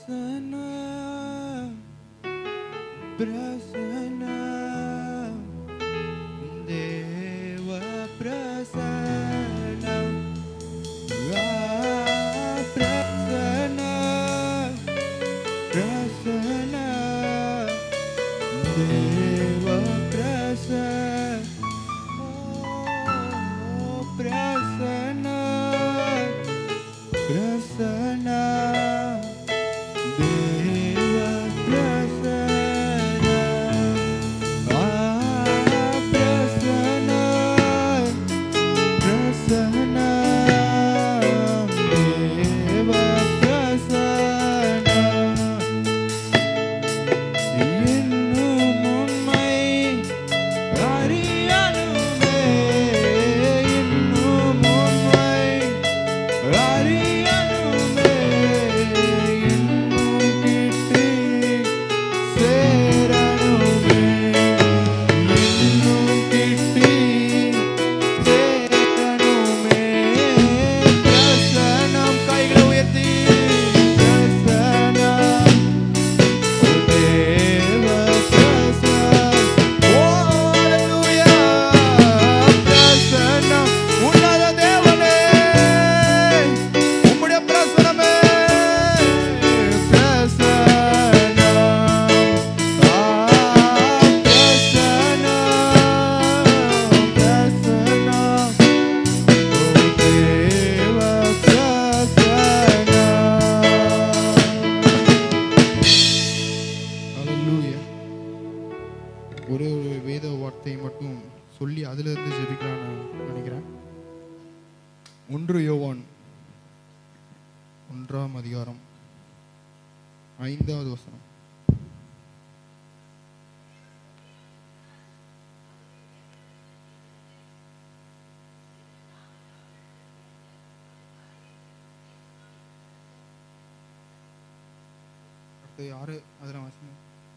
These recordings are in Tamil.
பிரசனம் பிரசனம் தேவ பிரசனம் ஆ, பிரசனம் பிரசனம் தேவ பிரசனம் ஓ, பிரசனம் பிரசனம் தேவ பிரசனம் ஆ, பிரசனம் பிரசனம் தேவ பிரசனம் இன்னும் உம்மை அறியணுமே இன்னும் உம்மை அறியணுமே இன்னும் கிட்டி சேரணுமே இன்னும் கிட்டி சேரணுமே பிரசனம் கைகளை உயர்த்தி பிரசனம் தேவ பிரசனம் ஓ ஹalleluya பிரசனம் உன்னத தேவனே உம்முடைய பிரசனமே பிரசனம் ஆ பிரசனம் பிரசனம் ஓ தேவ பிரசனம் ஹalleluya ஒரே ஒரு வேத வார்த்தையை மட்டும் சொல்லி அதுல இருந்து ஜெபிக்கலாம்னு நான் நினைக்கிறேன் ஒன்று யோவான் ஒன்றாம் அதிகாரம் ஐந்தாவது வசனம் அடுத்து யாரு அதில் வசனம்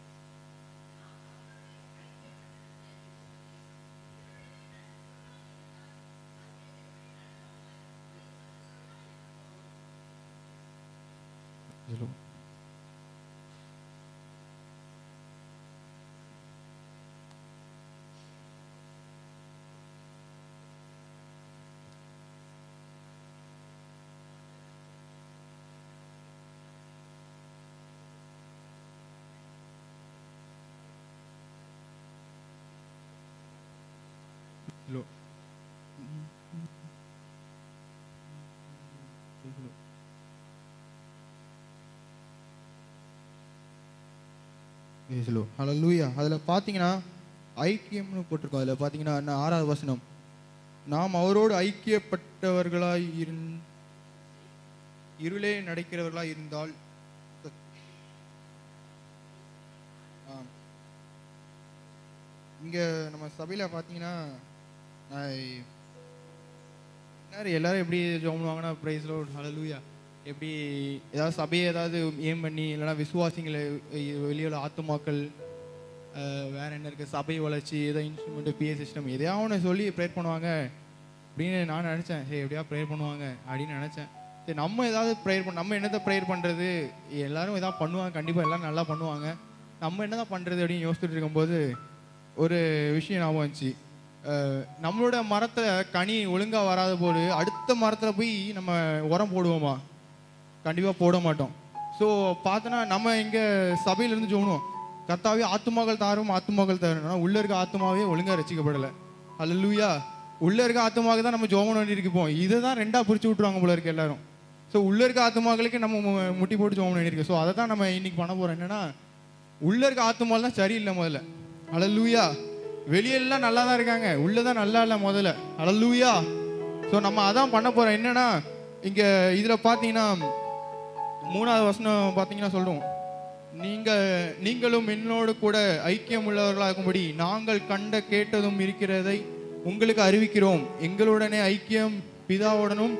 Hello. Hello. Hello. Hello hello லூயா அதில் பார்த்தீங்கன்னா ஐக்கியம்னு போட்டிருக்கோம் அதில் பார்த்தீங்கன்னா என்ன ஆறாவது வசனம் நாம் அவரோடு ஐக்கியப்பட்டவர்களாய் இருந் இருளே நடக்கிறவர்களாய் இருந்தால் ஆ. இங்க நம்ம சபையில பார்த்தீங்கன்னா நான் எல்லாரும் எல்லாரும் எப்படி ஜோம் பண்ணுவாங்கன்னா ப்ரைஸ் லோட் ஹalleluya எப்படி ஏதாவது சபையை ஏதாவது ஏம் பண்ணி இல்லைன்னா விசுவாசிங்களை வெளியோட ஆத்துமாக்கள் அஹ், வேற என்ன இருக்கு சபை வளர்ச்சி ஏதோ இன்ஸ்ட்ருமெண்ட் பிஏ சிஸ்டம் எதையாவது ஒன்று சொல்லி ப்ரேயர் பண்ணுவாங்க அப்படின்னு நான் நினச்சேன் சரி எப்படியா ப்ரேயர் பண்ணுவாங்க அப்படின்னு நினச்சேன் சரி நம்ம ஏதாவது ப்ரேயர் பண்ண நம்ம என்னத்தை ப்ரேயர் பண்ணுறது எல்லாரும் ஏதாவது பண்ணுவாங்க கண்டிப்பாக எல்லாரும் நல்லா பண்ணுவாங்க நம்ம என்னதான் பண்ணுறது அப்படின்னு யோசிச்சுட்டு இருக்கும்போது ஒரு விஷயம் ஞாபகம் வந்துச்சு அஹ், நம்மளோட மரத்தை கனி ஒழுங்காக வராத போது அடுத்த மரத்தில் போய் நம்ம உரம் போடுவோமா கண்டிப்பாக போட மாட்டோம் ஸோ பார்த்தோன்னா நம்ம இங்கே சபையிலேருந்து ஜோனுவோம் கர்த்தாவே ஆத்துமாக்கள் தாரும் ஆத்துமாக்கள் தாரும் உள்ள இருக்க ஆத்துமாவே ஒழுங்காக ரசிக்கப்படலை அல்லூயா உள்ள இருக்க ஆத்துமாவுக்கு தான் நம்ம ஜோமன் வேண்டி இருப்போம் இதை தான் ரெண்டாக பிரிச்சு விட்ருவாங்க போல இருக்கு எல்லாரும் ஸோ உள்ள இருக்க ஆத்துமாக்களுக்கு நம்ம மு- முட்டி போட்டு ஜோமன் வேண்டியிருக்கு ஸோ அதை தான் நம்ம இன்னைக்கு பண்ண போகிறோம் என்னன்னா உள்ள இருக்க ஆத்துமால் தான் சரியில்லை முதல்ல அழலூயா வெளியெல்லாம் நல்லா தான் இருக்காங்க உள்ள தான் நல்லா இல்லை முதல்ல அழலூயா ஸோ நம்ம அதான் பண்ண போகிறோம் என்னன்னா இங்கே இதில் பார்த்தீங்கன்னா மூணாவது வசனம் பார்த்தீங்கன்னா சொல்றோம் நீங்க நீங்களும் என்னோடு கூட ஐக்கியம் உள்ளவர்களாகும்படி நாங்கள் கண்ட கேட்டதும் இருக்கிறதை உங்களுக்கு அறிவிக்கிறோம் எங்களுடனே ஐக்கியம் பிதாவுடனும்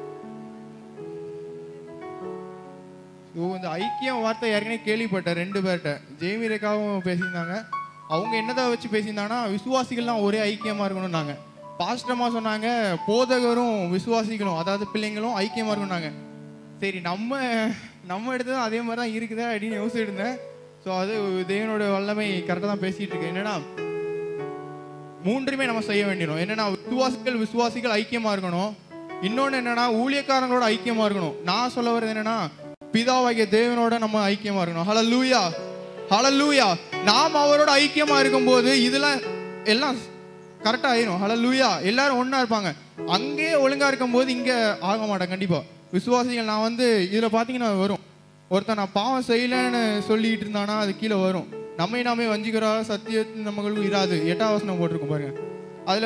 ஸோ இந்த ஐக்கியம் வார்த்தை ஏற்கனவே கேள்விப்பட்டேன் ரெண்டு பேர்கிட்ட ஜெயமி ரேகாவும் பேசியிருந்தாங்க அவங்க என்னதை வச்சு பேசியிருந்தாங்கன்னா விசுவாசிகள்லாம் ஒரே ஐக்கியமாக இருக்கணும்னாங்க பாஸ்டமா சொன்னாங்க போதகரும் விசுவாசிகளும் அதாவது பிள்ளைங்களும் ஐக்கியமாக இருக்கணும்னாங்க சரி நம்ம நம்ம எடுத்தது அதே மாதிரி தான் இருக்குதா அப்படின்னு யோசிச்சுட்டு இருந்தேன் ஸோ அது தேவனோட வல்லமை கரெக்டாக தான் பேசிட்டு இருக்கு என்னன்னா மூன்றுமே நம்ம செய்ய வேண்டியணும் என்னன்னா விசுவாசிகள் விசுவாசிகள் ஐக்கியமா இருக்கணும் இன்னொன்று என்னன்னா ஊழியக்காரங்களோட ஐக்கியமா இருக்கணும் நான் சொல்ல வர்றது என்னன்னா பிதாவாகிய தேவனோட நம்ம ஐக்கியமா இருக்கணும் ஹalleluya ஹalleluya நாம் அவரோட ஐக்கியமா இருக்கும்போது இதெல்லாம் எல்லாம் கரெக்டா ஆயிரும் ஹalleluya எல்லாரும் ஒண்ணா இருப்பாங்க அங்கேயே ஒழுங்கா இருக்கும்போது இங்க ஆக மாட்டேன் கண்டிப்பா விசுவாசிகள் நான் வந்து இதுல பாத்தீங்கன்னா வரும் ஒருத்தன் நான் பாவம் செய்யலைன்னு சொல்லிட்டு இருந்தானா அது கீழே வரும் நம்மை நாமே வஞ்சிக்கிறா சத்தியத்தின் நமக்கு இராது எட்டாம் வசனம் போட்டிருக்கும் பாருங்க அதுல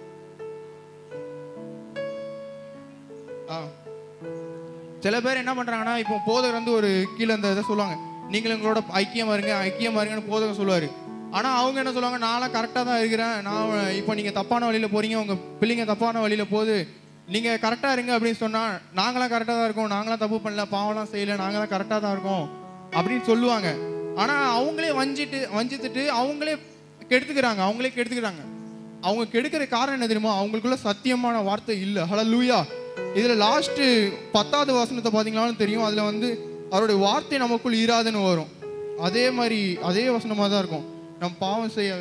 ஆ சில பேர் என்ன பண்றாங்கன்னா இப்போ போதகர் வந்து ஒரு கீழே இந்த இதை சொல்லுவாங்க நீங்கள் எங்களோட ஐக்கியமா இருங்க ஐக்கியமா இருங்கன்னு போதகர் சொல்லுவாரு ஆனா அவங்க என்ன சொல்லுவாங்க நான்லாம் கரெக்டாக தான் இருக்கிறேன் நான் இப்போ நீங்க தப்பான வழியில போறீங்க உங்க பிள்ளைங்க தப்பான வழியில போகுது நீங்க கரெக்டா இருங்க அப்படின்னு சொன்னா நாங்களாம் கரெக்டாக தான் இருக்கோம் நாங்களாம் தப்பு பண்ணல பாவம்லாம் செய்யல நாங்களாம் கரெக்டாக தான் இருக்கோம் அப்படின்னு சொல்லுவாங்க ஆனா அவங்களே வஞ்சிட்டு வஞ்சித்துட்டு அவங்களே கெடுத்துக்கிறாங்க அவங்களே கெடுத்துக்கிறாங்க அவங்க கெடுக்கிற காரணம் என்ன தெரியுமா அவங்களுக்குள்ள சத்தியமான வார்த்தை இல்லை ஹalleluya இதுல லாஸ்ட் பத்தாவது வசனத்தை பார்த்தீங்கன்னாலும் தெரியும் அதுல வந்து அவருடைய வார்த்தை நமக்குள் ஈராதுன்னு வரும் அதே மாதிரி அதே வசனமா தான் இருக்கும் நம்ம பாவம் செய்ய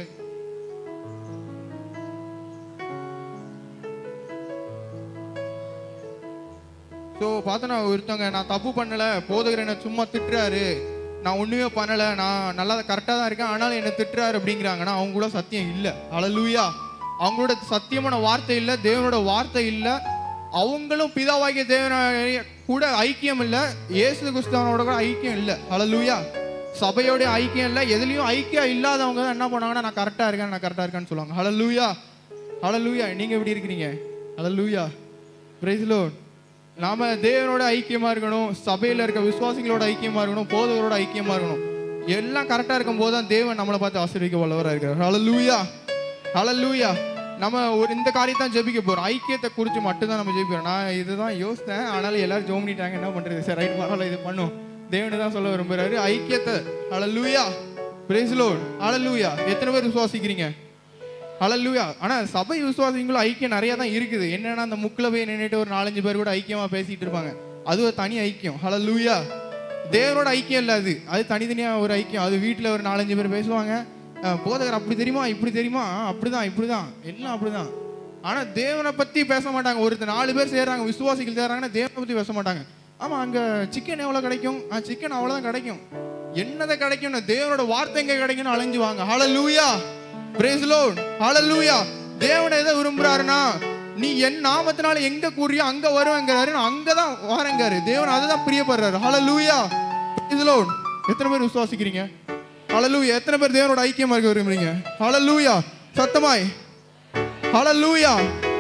ஸோ பார்த்தனா ஒருத்தவங்க நான் தப்பு பண்ணல போதகர் என்ன சும்மா திட்டுறாரு நான் ஒண்ணுமே பண்ணல நான் நல்லா கரெக்டாக தான் இருக்கேன் ஆனாலும் என்ன திட்டுறாரு அப்படிங்கிறாங்கன்னா அவங்க கூட சத்தியம் இல்லை அழலூயா அவங்களோட சத்தியமான வார்த்தை இல்லை தேவனோட வார்த்தை இல்லை அவங்களும் பிதாவாகிய தேவன கூட ஐக்கியம் இல்லை இயேசு கிறிஸ்தவனோட கூட ஐக்கியம் இல்லை அழலூயா சபையோட ஐக்கியம் இல்லை எதுலேயும் ஐக்கியம் இல்லாதவங்க தான் என்ன பண்ணாங்கன்னா நான் கரெக்டாக இருக்கேன் நான் கரெக்டாக இருக்கேன்னு சொல்லுவாங்க ஹலலூயா ஹலலூயா நீங்கள் எப்படி இருக்கிறீங்க ஹலலூயா பிரைஸ் லோட் நாம தேவனோட ஐக்கியமா இருக்கணும் சபையில இருக்க விசுவாசிகளோட ஐக்கியமா இருக்கணும் போதவரோட ஐக்கியமா இருக்கணும் எல்லாம் கரெக்டா இருக்கும் போது தான் தேவன் நம்மளை பார்த்து ஆசீர்வதிக்க வல்லவரா இருக்கார் ஹalleluya ஹalleluya நம்ம ஒரு இந்த காரியத்தை தான் ஜெபிக்க போறோம் ஐக்கியத்தை குறித்து மட்டும் தான் நம்ம ஜெபிக்கிறோம் நான் இதுதான் யோசித்தேன் ஆனாலும் எல்லாரும் ஜோம் பண்ணிட்டாங்க என்ன பண்றது சரி ரைட் பரவாயில்ல இது பண்ணும் தேவனு தான் சொல்ல விரும்புறாரு ஐக்கியத்தை ஹalleluya praise lord ஹalleluya எத்தனை பேர் விசுவாசிக்கிறீங்க ஹalleluya ஆனா சபை விசுவாசிங்களும் ஐக்கியம் நிறைய தான் இருக்குது என்னன்னா அந்த முக்கில் போய் நின்னுட்டு ஒரு நாலஞ்சு பேர் கூட ஐக்கியமா பேசிட்டு இருப்பாங்க அது ஒரு தனி ஐக்கியம் ஹalleluya தேவனோட ஐக்கியம் இல்ல அது அது தனித்தனியா ஒரு ஐக்கியம் அது வீட்டில் ஒரு நாலஞ்சு பேர் பேசுவாங்க அஹ் போதகர் அப்படி தெரியுமா இப்படி தெரியுமா ஆ, அப்படிதான் இப்படிதான் எல்லாம் அப்படிதான் ஆனா தேவனை பத்தி பேச மாட்டாங்க ஒருத்தர் நாலு பேர் சேர்றாங்க விசுவாசிகள் சேர்றாங்கன்னா தேவனை பத்தி பேச மாட்டாங்க ஆமா அங்க சிக்கன் எவ்வளவு கிடைக்கும் சிக்கன் அவ்வளவுதான் கிடைக்கும் என்னதை கிடைக்கும்னு தேவனோட வார்த்தை எங்க கிடைக்கும்னு அலைஞ்சுவாங்க ஹalleluya praise lord ஹalleluya தேவன் எதை விரும்புறாருன்னா நீ என் நாமத்தினால எங்க கூறியோ அங்க வருவேங்கிறாரு நான் அங்கதான் வரேங்காரு தேவன் அதை தான் பிரியப்படுறாரு ஹalleluya praise lord எத்தனை பேர் விசுவாசிக்கிறீங்க ஹalleluya எத்தனை பேர் தேவனோட ஐக்கியமா இருக்க விரும்புறீங்க ஹalleluya சத்தமாய் ஹalleluya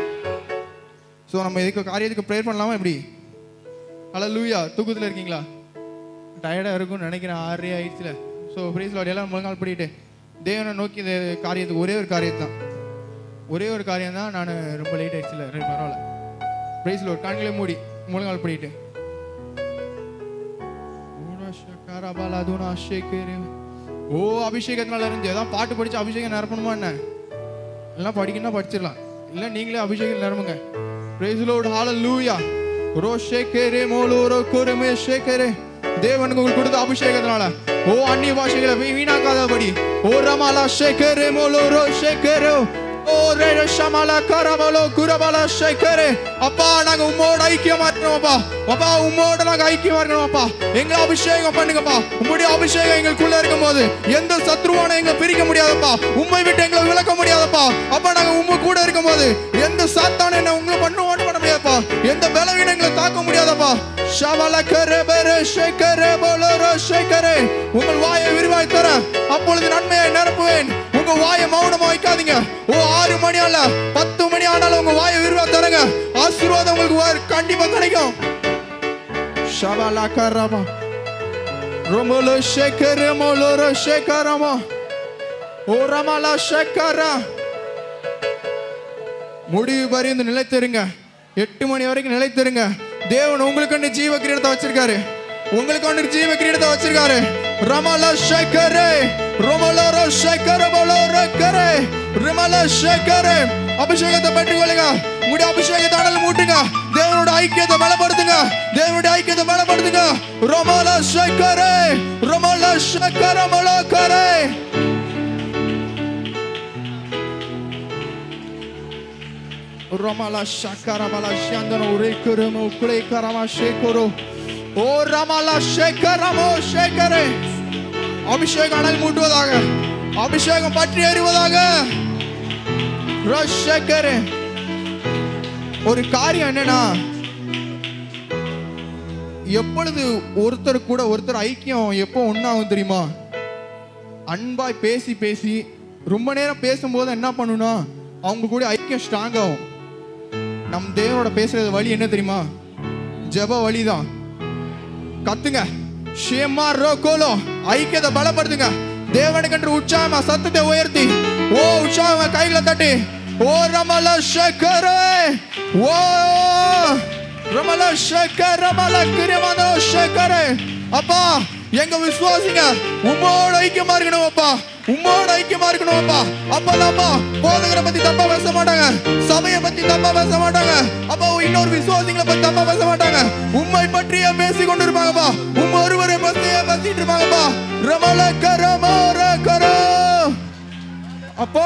ஸோ நம்ம இதுக்கு காரியத்துக்கு ப்ரேயர் பண்ணலாமா எப்படி ஹalleluya தூக்கத்தில் இருக்கீங்களா டயர்டாக இருக்கும்னு நினைக்கிறேன் ஆறரை ஆயிடுச்சுல ஸோ ப்ரீஸ் லாட் எல்லாம் முழங்கால் படிட்டு தேவனை நோக்கி இந்த காரியத்துக்கு ஒரே ஒரு காரியம் தான் ஒரே ஒரு காரியம் தான் நான் ரொம்ப லேட் ஆயிடுச்சுல ரைட் பரவாயில்ல ப்ரைஸ் லோட் கண்களை மூடி முழங்கால் படிட்டு ஓ அபிஷேகத்தினால இருந்து ஏதாவது பாட்டு படிச்சு அபிஷேகம் நிரப்பணுமா என்ன எல்லாம் படிக்கணும்னா படிச்சிடலாம் இல்லை நீங்களே அபிஷேகம் நிரம்புங்க ப்ரைஸ் லோட் ஹalleluya ரோ ஷேக்கரே மோலோரோ குருமே ஷேக்கரே தேவனுக்கு உங்களுக்கு கொடுத்த அபிஷேகத்தினால ஓ அந்நிய பாஷைகளை வீ- வீணாக்காதபடி ஓ ரமாலா ஷேக்கரே மோலோரோ ஷேக்கரோ ஓ ரே ஷமாலா கரபலோ குரபலா ஷேக்கரே அப்பா நாங்க உம்மோட ஐக்கியமா இருக்கணும் அப்பா அப்பா உம்மோட நாங்க ஐக்கியமா இருக்கணும் அப்பா எங்களை அபிஷேகம் பண்ணுங்கப்பா உம்முடைய அபிஷேகம் எங்களுக்குள்ள இருக்கும் போது எந்த சத்ருவான எங்களை பிரிக்க முடியாதப்பா உண்மை விட்டு எங்களை விளக்க முடியாதப்பா அப்பா நாங்க உண்மை கூட இருக்கும் போது எந்த சாத்தான என்ன உங்களை பண்ணுவோன்னு பண்ண முடியாதப்பா எந்த பலவீனம் எங்களை தாக்க முடியாதப்பா ஷவல கரே பெரே ஷேக்கரே போலரோ ஷேக்கரே உங்கள் வாயை விரிவாய் தர அப்பொழுது நன்மையை நிரப்புவேன் உங்க வாயை மௌனமா வைக்காதீங்க ஓ ஆறு மணி அல்ல பத்து மணி ஆனாலும் உங்க வாயை விரிவா தரங்க ஆசீர்வாதம் உங்களுக்கு வ- கண்டிப்பா கிடைக்கும் ஷவல கரமா ரொமலோ ஷேக்கரே மோலோரோ ஷேக்கரமா ஓ ரமலா ஷேக்கரா முடிவு பரிந்து நிலைத்திருங்க எட்டு மணி வரைக்கும் நிலைத்திருங்க தேவன் உங்களுக்கு ஜீவ கிரீடத்தை வச்சிருக்காரு உங்களுக்கு ஒன்று ஜீவ கிரீடத்தை வச்சிருக்காரு ரமல ஷேக்கரே ரொமலோரோ ஷேக்கர போலோரோ கரே ரிமல ஷேக்கரே அபிஷேகத்தை பெற்றுக்கொள்ளுங்க உங்களுடைய அபிஷேகத்தை அனல் மூட்டுங்க தேவனோட ஐக்கியத்தை பலப்படுத்துங்க தேவனுடைய ஐக்கியத்தை பலப்படுத்துங்க ரொமல சக்கரே ரொமல சக்கர மலக்கரே Ramala shakara bala shandano rekuremo kule karama shekoro. O Ramala shekaramo shekare. அபிஷேகம் அனல் மூட்டுவதாக அபிஷேகம் பற்றி எறிவதாக ரஷக்கரே. ஒரு காரியம் என்னன்னா எப்பொழுது ஒருத்தர் கூட ஒருத்தர் ஐக்கியம் எப்போ ஒன்றாகும் தெரியுமா அன்பாய் பேசி பேசி ரொம்ப நேரம் பேசும்போது என்ன பண்ணுனா அவங்க கூட ஐக்கியம் ஸ்ட்ராங் ஆகும் நம் தேவனோட பேசுறது வழி என்ன தெரியுமா ஜெப வழிதான் கத்துங்க ஷேமா ரோகோலோ ஐக்கியத்தை பலப்படுத்துங்க தேவனுக்கென்று உற்சாகமா சத்தத்தை உயர்த்தி ஓ உற்சாகமா கைகளை தட்டி ஓ ரமல சக்கரே ஓ ரமல சக்கர ரமல கிரமனோ சக்கரே அப்பா எங்க விசுவாசிங்க உம்மோட ஐக்கியமா இருக்கணும் அப்பா உம்மோட ஐக்கியமா இருக்கணும் அப்பா அப்பதாம்மா போதகரை பத்தி தப்பா பேச மாட்டாங்க சபையை பத்தி தப்பா பேச மாட்டாங்க அப்பா இன்னொரு விசுவாசிகளை பத்தி தப்பா பேச மாட்டாங்க உண்மை பற்றியே பேசி கொண்டு இருப்பாங்கப்பா உம் ஒருவரை பத்தியே பேசிட்டு இருப்பாங்கப்பா ரமல கரமோர கரோ அப்பா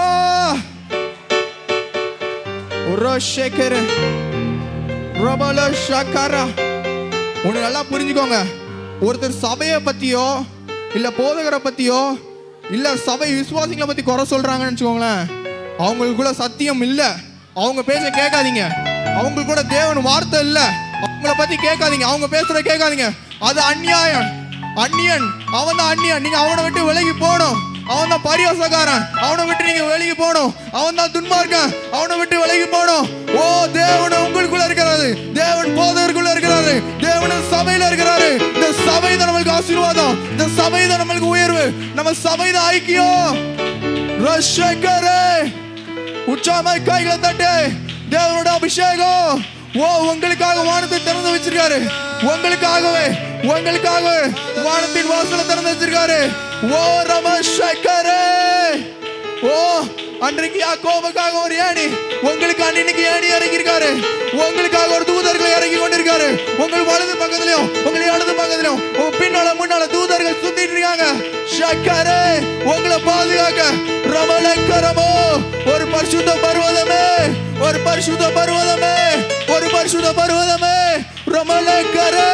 ரோஷேக்கர் ரமல ஷக்கரா ஒன்று நல்லா புரிஞ்சுக்கோங்க ஒருத்தர் சபையை பத்தியோ இல்ல போதகரை பத்தியோ இல்ல சபை விசுவாசிகளை பத்தி குறை சொல்றாங்கன்னு வச்சுக்கோங்களேன் அவங்களுக்குள்ள சத்தியம் இல்ல அவங்க பேச கேட்காதீங்க அவங்களுக்கு கூட தேவன் வார்த்தை இல்ல அவங்கள பத்தி கேட்காதீங்க அவங்க பேசுறத கேட்காதீங்க அது அநியாயம் அந்நியன் அவன் தான் அந்நியன் நீங்க அவனை விட்டு விலகி போகணும் அவன் தான் பரியாசக்காரன் அவனை விட்டு நீங்க விலகி போகணும் அவன் தான் துன்மார்க்கன் அவனை விட்டு விலகி போகணும் ஓ தேவன் உங்களுக்குள்ள இருக்கிறாரு தேவன் போதவருக்குள்ள இருக்கிறாரு தேவன் சபையில இருக்கிறாரு இந்த சபை தான் நம்மளுக்கு ஆசீர்வாதம் இந்த சபை தான் நம்மளுக்கு உயர்வு நம்ம சபை தான் ஐக்கியம் ரஷகரே உச்சாமாய் கைகளை தட்டு தேவனோட அபிஷேகம் ஓ உங்களுக்காக வானத்தை திறந்து வச்சிருக்காரு உங்களுக்காகவே உங்களுக்காகவே வானத்தின் வாசலை திறந்து வச்சிருக்காரு ஓ ரமசக்கரே ஓ அன்றைக்கு யாக்கோபுக்காக ஒரு ஏணி உங்களுக்கு அன்னைக்கு ஏணி இறங்கி இருக்காரு உங்களுக்காக ஒரு தூதர்களை இறங்கி கொண்டிருக்காரு உங்கள் வலது பக்கத்துலயும் உங்கள் இடது பக்கத்துலயும் உங்க பின்னால முன்னால தூதர்கள் சுத்திட்டு இருக்காங்க சக்கரே உங்களை பாதுகாக்க ரமலக்கரமோ ஒரு பரிசுத்த பர்வதமே ஒரு பரிசுத்த பர்வதமே ஒரு பரிசுத்த பர்வதமே ரமலக்கரே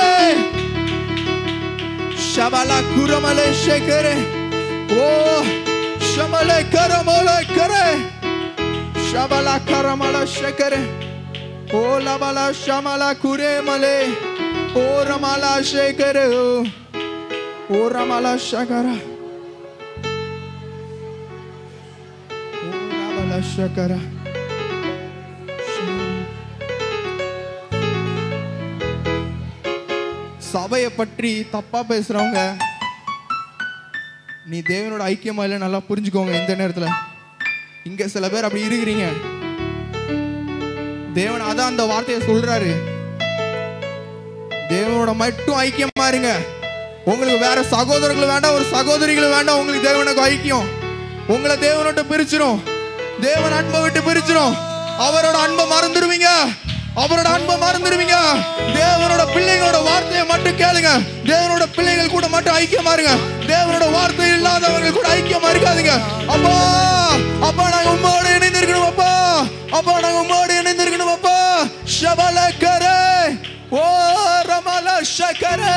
Shabala kuramale shekere. Oh, shamale karamale kare. Shabala karamala shekere. Oh, labala shamala kure male. Oh, ramala shekere. Oh, ramala shakara. Oh, ramala shakara. சபையை பற்றி தப்பா பேசுறவங்க நீ தேவனோட ஐக்கியமா இல்லை நல்லா புரிஞ்சுக்கோங்க இந்த நேரத்துல இங்க சில பேர் அப்படி இருக்கிறீங்க தேவன் அதான் அந்த வார்த்தையை சொல்றாரு தேவனோட மட்டும் ஐக்கியமா இருங்க உங்களுக்கு வேற சகோதரர்கள் வேண்டாம் ஒரு சகோதரிகள் வேண்டாம் உங்களுக்கு தேவனுக்கு ஐக்கியம் உங்களை தேவனோட பிரிச்சிரும் தேவன் அன்பை விட்டு பிரிச்சிரும் அவரோட அன்பை மறந்துடுவீங்க அவரோட அன்பை மறந்துடுவீங்க தேவனோட பிள்ளைகளோட வார்த்தையை மட்டும் கேளுங்க தேவனோட பிள்ளைகள் கூட மட்டும் ஐக்கியமா இருங்க தேவனோட வார்த்தை இல்லாதவங்க கூட ஐக்கியமா இருக்காதீங்க அப்பா அப்பா நாங்க உம்மோட இணைந்திருக்கணும் அப்பா அப்பா நாங்க உம்மோட இணைந்திருக்கணும் அப்பா ஷபலக்கரே ஓ ரமல ஷக்கரே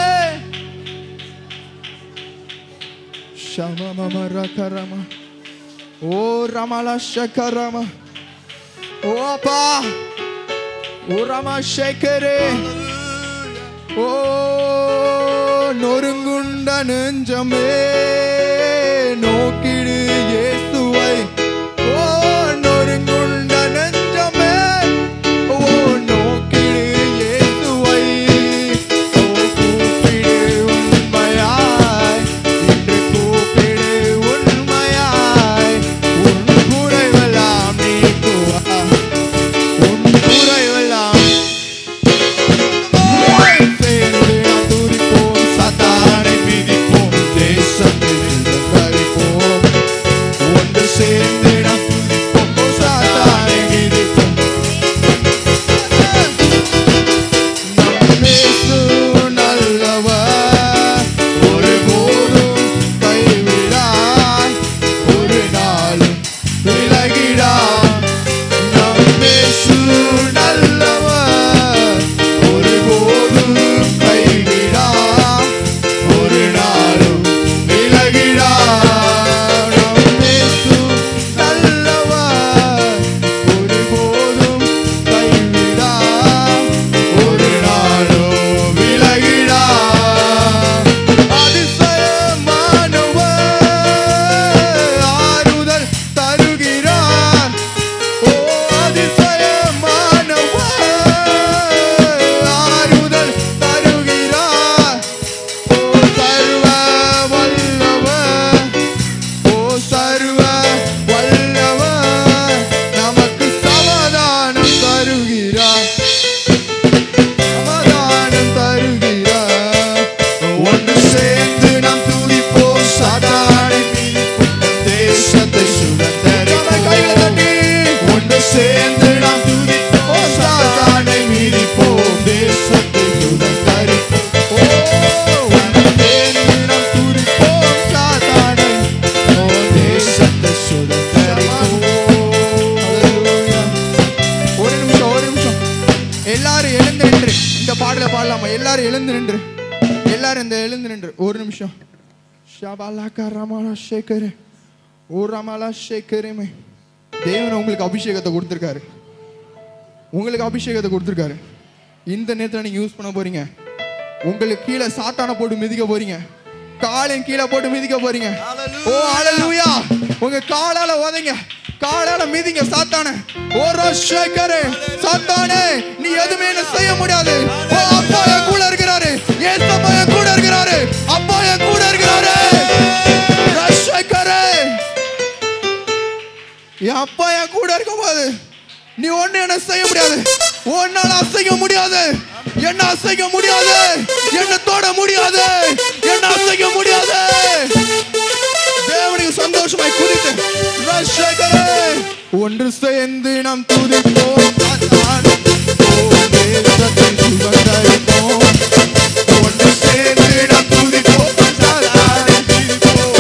ஷமமரகரம ஓ ரமல ஷக்கரம ஓ அப்பா ஓ ரம ஷக்கரே ஓ நொறுங்குண்ட நெஞ்சமே நோக்கிடு இயேசுவை ஓ நொறுங்குண்ட நெஞ்சமே ஓ நோக்கிடு இயேசுவை ஓ கூப்பிடு உண்மையாய் இன்று கூப்பிடு உண்மையாய் உன் குறைவெல்லாம் நீக்குவா உன் குறைவெல்லாம் சேர்ந்து நாம் துதிப்போம், சாத்தானை மிதிப்போம், தேசத்தில் தரிப்போம். சேர்ந்து நாம் துதிப்போம் சாத்தானை மிதிப்போம் தேசத்தை சுதந்தரிப்போம் கைகளை தட்டி ஒன்று சேர்ந்து நாம் துதிப்போம் சாத்தானை மிதிப்போம் தேசத்தை சுதந்தரிப்போம் ஓ ஒன்று சேர்ந்து நாம் துதிப்போம் சாத்தானை ஓ தேசத்தை சுதந்தரிப்போம் Hallelujah. ஒரு நிமிஷம் ஒரு நிமிஷம் எல்லாரும் எழுந்து நின்று இந்த பாடலை பாடலாமா எல்லாரும் எழுந்து நின்று எல்லாரும் இந்த எழுந்து நின்று ஒரு நிமிஷம் ஷபாலாக்கா ரமாலா ஷேக்கரு ஓ ரமாலா ஷேக்கருமே தேவன் உங்களுக்கு அபிஷேகத்தை கொடுத்துருக்காரு உங்களுக்கு அபிஷேகத்தை கொடுத்துருக்காரு இந்த நேரத்தில் நீங்க யூஸ் பண்ண போறீங்க உங்களுக்கு கீழே சாத்தான போட்டு மிதிக்க போறீங்க காலின் கீழே போட்டு மிதிக்க போறீங்க ஓ ஹalleluya உங்க காலால உதைங்க காலால மிதிங்க சாத்தான ஓ ரோஷேக்கரே சாத்தானே நீ எதுவுமே என்ன செய்ய முடியாது ஓ அப்பா என் கூட இருக்கிறாரு ஏசப்பா என் கூட இருக்கிறாரு அப்பா என் கூட இருக்கிறாரு ரோஷேக்கரே என் அப்பா என் கூட இருக்கும்போது நீ ஒண்ணு என்ன செய்ய முடியாது உன்னால அசைக்க முடியாது என்ன அசைக்க முடியாது என்ன தொட முடியாது என்ன அசைக்க முடியாது தேவனுக்கு சந்தோஷமாய் குதித்து ரட்சகரே ஒன்று சேர்ந்து நாம் துதிப்போம் சாத்தான். ஓ, தேசத்தை சுதந்தரிப்போம். ஒன்று சேர்ந்து நாம் துதிப்போம் சாத்தானை மிதிப்போம்.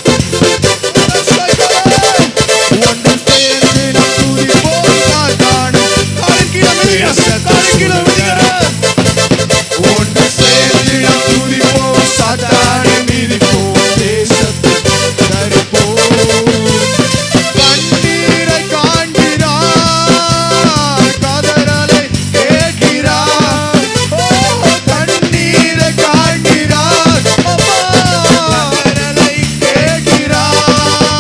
ஒன்று சேர்ந்து நாம் துதிப்போம் சாத்தானை. காலின் கீழே மிதிங்க, காலின் கீழே மிதிங்க. ஒன்று சேர்ந்து நாம் துதிப்போம் சாத்தானை மிதிப்போம் தேசத்தை தரிப்போம் கண்ணீரை காண்கிறார் கதறலை கேட்கிறார் ஓ கண்ணீரை காண்கிறார் அப்பா கதறலை கேட்கிறார்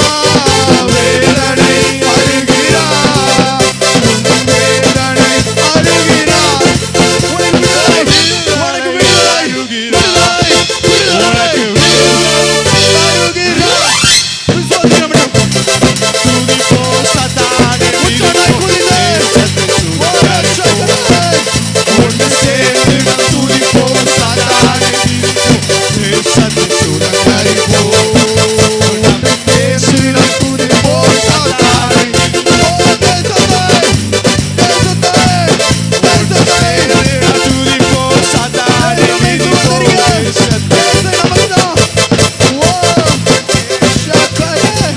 வேதனை அழுகிறார் வேதனை அழுகிறார் உனக்கு விடுதலை உனக்கு விடுதலை விடுதலை விடுதலை அழுகிறார் விசுவாசிக்கிறோம் உச்சமாய் குதித்து, ஓ ரட்சகரே, ஒன்று சேர்ந்து நாம் துதிப்போம் சாத்தானை தேசத்தை சுதந்தரிப்போம். ஒன்று சேர்ந்து நாம் துதிப்போம் சாத்தானை. ஓ தேசத்தை, தேசத்தை, தேசத்தை நாம் துதிப்போம் சாத்தானை மிதிப்போம். தேசம் நமக்குதான். ஓ, ஷக்கரே.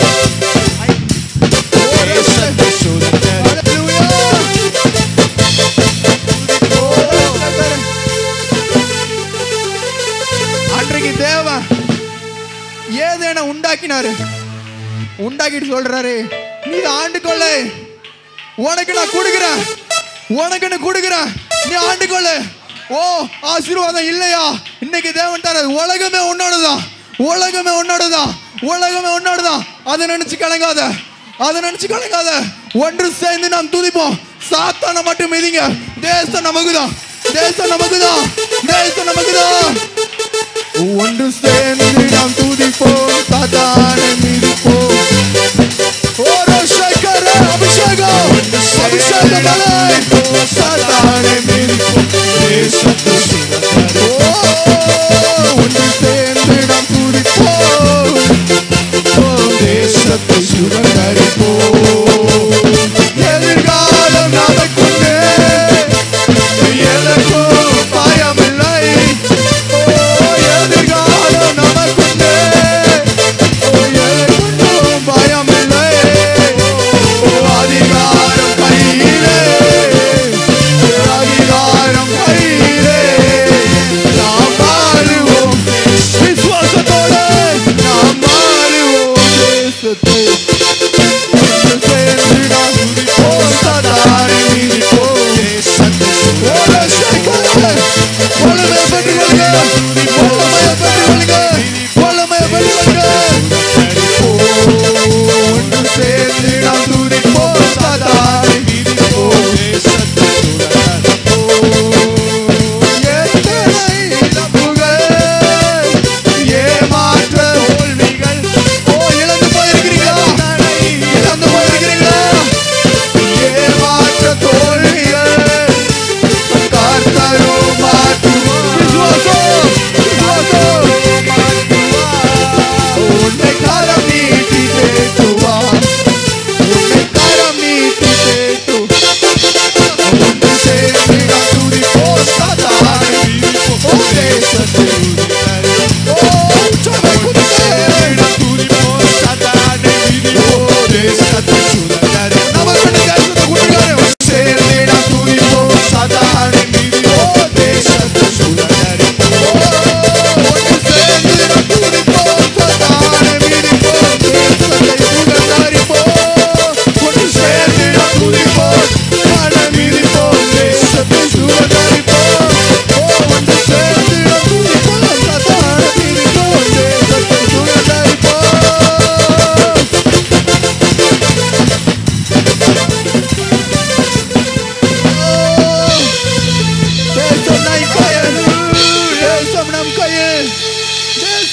அன்றைக்கு தேவன் ஏதேன உண்டாக்கினாரு உண்டாக்கிட்டு சொல்றாரு நீ ஆண்டு கொள்ளு உனக்கு நான் கொடுக்குறேன் உனக்கு நான் கொடுக்குறேன் நீ ஆண்டு கொள்ளு ஓ ஆசீர்வாதம் இல்லையா இன்னைக்கு தேவன் தர உலகமே உன்னோடதான் உலகமே உன்னோடதான் உலகமே உன்னோடதான் அதை நினைச்சு கலங்காத அதை நினைச்சு கலங்காத ஒன்று சேர்ந்து நாம் துதிப்போம் சாத்தான மட்டும் மிதிங்க தேசம் நமக்குதான் தேசம் நமக்குதான் தேசம் நமக்குதான் ஒன்று சேர்ந்து நாம் துதிப்போம் சாத்தானை மிதிப்போம் ஓரோ சக்கர அபிஷேகம் அபிஷேகம் மலை சாத்தானை மிதிப்போம் தேசத்தை சுதந்தரிப்போம். ஓ, ஒன்று சேர்ந்து நாம் துதிப்போம் ஓ, தேசத்தை சுதந்தரிப்போம் எதிர்காலம் நமக்குண்டு எனக்கும் பயமில்லை ஓ எதிர்காலம்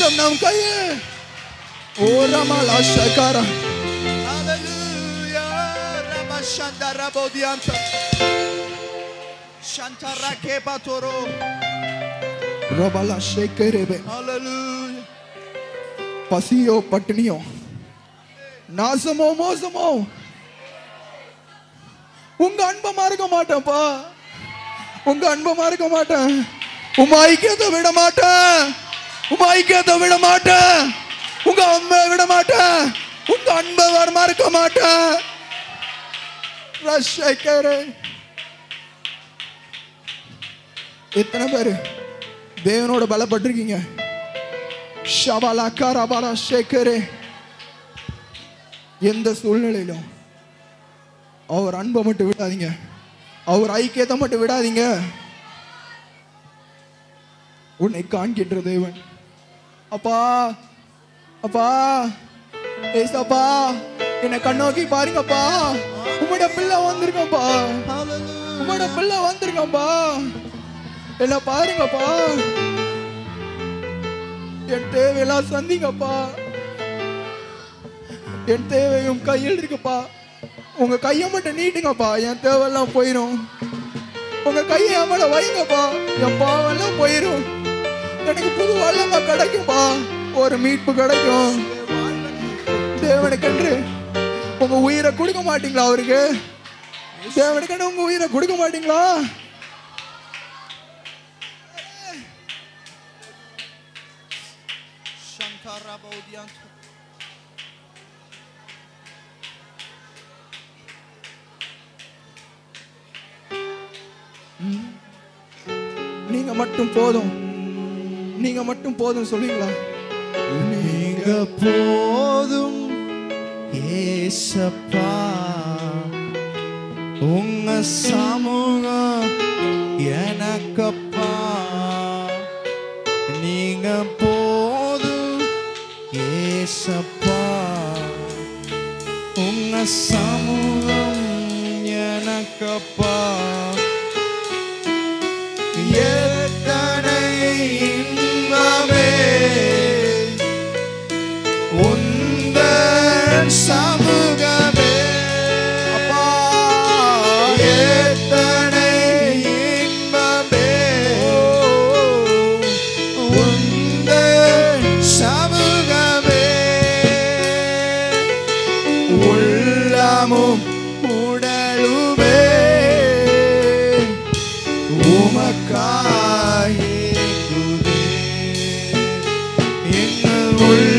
உயர்த்தும் நம் கையை ஓ ரமலா ஷகாரா Hallelujah. Ramashanda Rabodianta. Shantara Kebatoro. Rabala Shekerebe. Hallelujah. பசியோ பட்டினியோ நாசமோ மோசமோ உங்க அன்பமா இருக்க மாட்டேன்ப்பா உங்க அன்பமா இருக்க மாட்டேன் உங்க ஐக்கியத்தை விட மாட்டேன் உங்க ஐக்கியத்தை விட மாட்டேன் உங்க அன்பை விட மாட்டேன் உங்க அன்பை வரமா இருக்க மாட்டேன் ரஷேகரே. எத்தனை பேரு தேவனோட பலப்பட்டிருக்கீங்க ஷபாலா கரபாலா ஷேகரே எந்த சூழ்நிலையிலும் அவர் அன்பை மட்டும் விடாதீங்க அவர் ஐக்கியத்தை மட்டும் விடாதீங்க உன்னை காண்கின்ற தேவன் அப்பா அப்பா ஏசப்பா என்னை கண்ணோக்கி பாருங்கப்பா உங்களோட பிள்ளை வந்திருக்கோம்ப்பா உங்களோட பிள்ளை வந்திருக்கோம்ப்பா என்ன பாருங்கப்பா என் தேவையெல்லாம் சந்திங்கப்பா என் தேவையும் கையில் இருக்குப்பா உங்க கையை மட்டும் நீட்டுங்கப்பா என் தேவையெல்லாம் போயிடும் உங்க கையை என் மேல வைங்கப்பா என் பாவெல்லாம் போயிடும் எனக்கு புது வல்லமை கிடைக்கும்பா ஒரு மீட்பு கிடைக்கும் தேவனுக்கென்று உங்க உயிரை கொடுக்க மாட்டீங்களா அவருக்கு தேவனுக்கென்று உங்க உயிரை கொடுக்க மாட்டீங்களா நீங்க மட்டும் போதும் நீங்க மட்டும் போதும் சொல்லுவீங்களா நீங்க போதும் ஏசப்பா உங்க சமூகம் எனக்கப்பா நீங்க போதும் ஏசப்பா உங்க சமூகம் எனக்கப்பா எத்தனை இன்பமே உந்தன் சமூகமே அப்பா எத்தனை இன்பமே உந்தன் சமூகமே உள்ளமும் உடலுமே உமக்காயே எங்கள் உள்ள